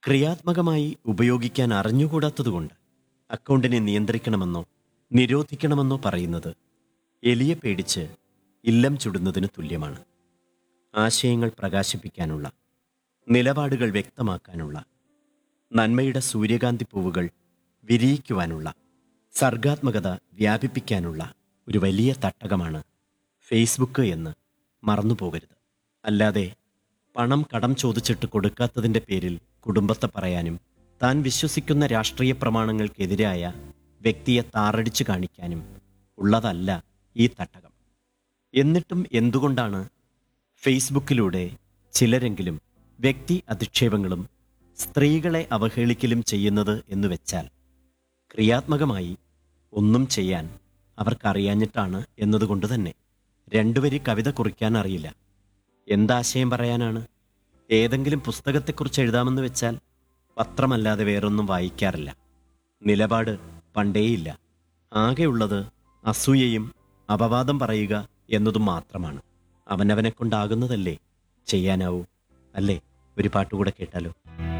ക്രിയാത്മകമായി ഉപയോഗിക്കാൻ അറിഞ്ഞുകൂടാത്തതുകൊണ്ട് അക്കൗണ്ടിനെ നിയന്ത്രിക്കണമെന്നോ നിരോധിക്കണമെന്നോ പറയുന്നത് എലിയെ പേടിച്ച് ഇല്ലം ചുടുന്നതിന് തുല്യമാണ് ആശയങ്ങൾ പ്രകാശിപ്പിക്കാനുള്ള നിലപാടുകൾ വ്യക്തമാക്കാനുള്ള നന്മയുടെ സൂര്യകാന്തി പൂവുകൾ വിരിയിക്കുവാനുള്ള സർഗാത്മകത വ്യാപിപ്പിക്കാനുള്ള ഒരു വലിയ തട്ടകമാണ് ഫേസ്ബുക്ക് എന്ന് മറന്നുപോകരുത് അല്ലാതെ പണം കടം ചോദിച്ചിട്ട് കൊടുക്കാത്തതിൻ്റെ പേരിൽ കുടുംബത്തെ പറയാനും താൻ വിശ്വസിക്കുന്ന രാഷ്ട്രീയ പ്രമാണങ്ങൾക്കെതിരായ വ്യക്തിയെ താറടിച്ചു കാണിക്കാനും ഉള്ളതല്ല ഈ തട്ടകം എന്നിട്ടും എന്തുകൊണ്ടാണ് ഫേസ്ബുക്കിലൂടെ ചിലരെങ്കിലും വ്യക്തി അധിക്ഷേപങ്ങളും സ്ത്രീകളെ അവഹേളിക്കലും ചെയ്യുന്നത് എന്ന് വെച്ചാൽ ക്രിയാത്മകമായി ഒന്നും ചെയ്യാൻ അവർക്കറിയാഞ്ഞിട്ടാണ് എന്നതുകൊണ്ട് തന്നെ രണ്ടുവരി കവിത കുറിക്കാൻ അറിയില്ല എന്താശയം പറയാനാണ് ഏതെങ്കിലും പുസ്തകത്തെക്കുറിച്ച് എഴുതാമെന്ന് വെച്ചാൽ പത്രമല്ലാതെ വേറൊന്നും വായിക്കാറില്ല നിലപാട് പണ്ടേയില്ല ആകെയുള്ളത് അസൂയയും അപവാദം പറയുക എന്നതും മാത്രമാണ് അവനവനെ കൊണ്ടാകുന്നതല്ലേ ചെയ്യാനാവൂ അല്ലേ ഒരു പാട്ടുകൂടെ കേട്ടാലോ